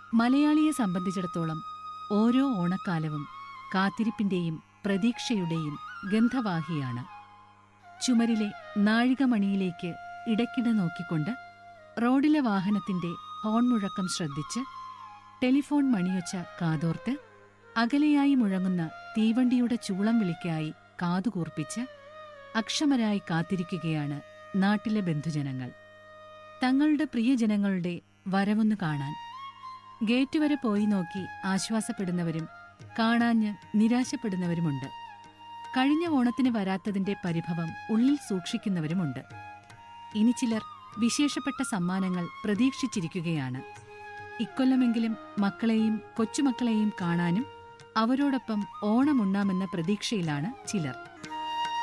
മലയാളിയെ സംബന്ധിച്ചിടത്തോളം ഓരോ ഓണക്കാലവും കാത്തിരിപ്പിന്റെയും പ്രതീക്ഷയുടെയും ഗന്ധവാഹിയാണ് ചുമരിലെ നാഴികമണിയിലേക്ക് ഇടയ്ക്കിടെ നോക്കിക്കൊണ്ട് റോഡിലെ വാഹനത്തിന്റെ ഹോൺ മുഴക്കം ശ്രദ്ധിച്ച് ടെലിഫോൺ മണിയൊച്ച കാതോർത്ത് അകലെയായി മുഴങ്ങുന്ന തീവണ്ടിയുടെ ചൂളം വിളിക്കായി കാതുകൂർപ്പിച്ച് അക്ഷമരായി കാത്തിരിക്കുകയാണ് നാട്ടിലെ ബന്ധുജനങ്ങൾ തങ്ങളുടെ പ്രിയജനങ്ങളുടെ വരവൊന്നു കാണാൻ ഗേറ്റ് വരെ പോയി നോക്കി ആശ്വാസപ്പെടുന്നവരും കാണാഞ്ഞ് നിരാശപ്പെടുന്നവരുമുണ്ട് കഴിഞ്ഞ ഓണത്തിന് വരാത്തതിന്റെ പരിഭവം ഉള്ളിൽ സൂക്ഷിക്കുന്നവരുമുണ്ട് ഇനി ചിലർ വിശേഷപ്പെട്ട സമ്മാനങ്ങൾ പ്രതീക്ഷിച്ചിരിക്കുകയാണ് ഇക്കൊല്ലമെങ്കിലും മക്കളെയും കൊച്ചുമക്കളെയും കാണാനും അവരോടൊപ്പം ഓണമുണ്ണാമെന്ന പ്രതീക്ഷയിലാണ് ചിലർ